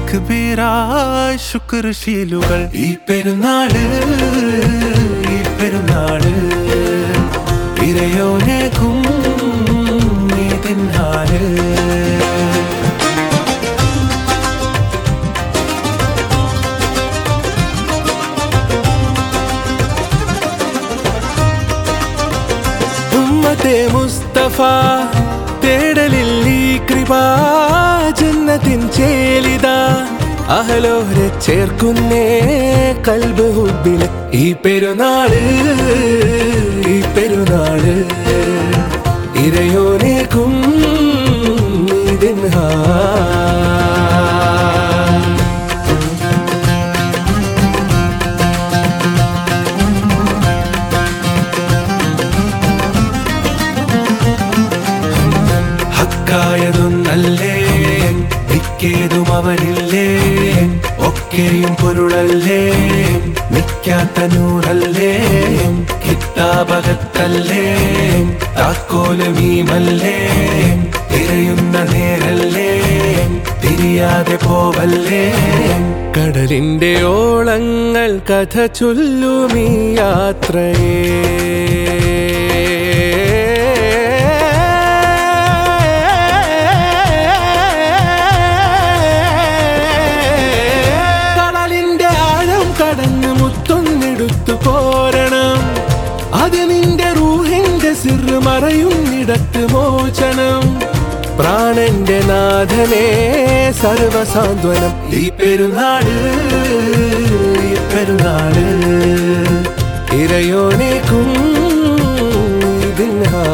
തക്ബീറായി ശുക്രശീലുകൾ ഈ പെരുന്നാള് ഈ പെരുന്നാള് ഇരയോനേക്കും നീതിന്നാല് ഉമ്മത്തെ മുസ്തഫ തേടലിൽ ഈ കൃപ ജന്നത്തിൻ ചേലിത അഹലോരെ ചേർക്കുന്നേ കൽബ് ഹുബില് ഈ പെരുന്നാള് ഈ പെരുന്നാള് ഇരയോനേക്കും ഇതിൻഹാ ഹക്കായതൊന്നല്ലേ മിക്കേതും അവനില്ലേ ഒക്കെയും പൊരുളല്ലേ മിക്കാത്ത നൂറല്ലേ കിതാബകത്തല്ലേ താക്കോല് മീമല്ലേ തിരയുന്ന നേരല്ലേ തിരിയാതെ പോവല്ലേ കടലിന്റെ ഓളങ്ങൾ കഥ ചൊല്ലുമീ യാത്രയേ കടലിന്റെ ആഴം കടന്ന് മുത്തൊന്നെടുത്തു പോരണം അത് നിന്റെ റൂഹിന്റെ സിറ് മറയുന്നിടത്ത് മോചനം പ്രാണന്റെ നാഥനെ സർവസാന്ത്വനം ഈ പെരുന്നാള് ഈ പെരുന്നാള് ഇരയോനേക്കും ഇതിൻഹാ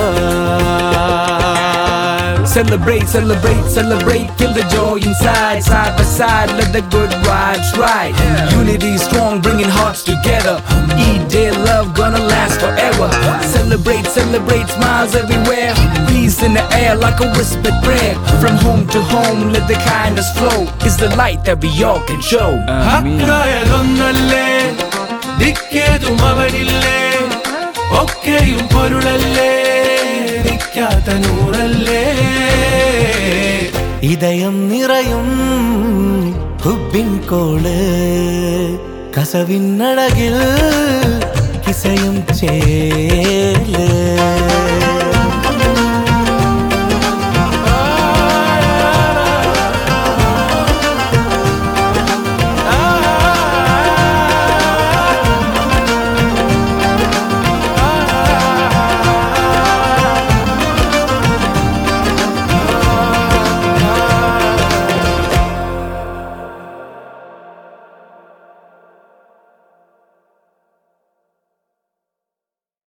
Celebrate, celebrate, celebrate, feel the joy inside. Side by side, let the good vibes ride. Unity is strong, bringing hearts together. Eat day love, gonna last forever. Celebrate, celebrate, smiles everywhere. Peace in the air like a whispered prayer. From home to home, let the kindness flow. It's the light that we all can show. ഹക്കായതൊന്നല്ലേ ദിക്കേതും അവനില്ലേ ഒക്കെയും പൊരുളല്ലേ നിക്കാത്ത നൂറല്ലേ ഇതയം നിറയും ഹുബിൻ call കസവിനഴകിൽ കിസയും ചേല്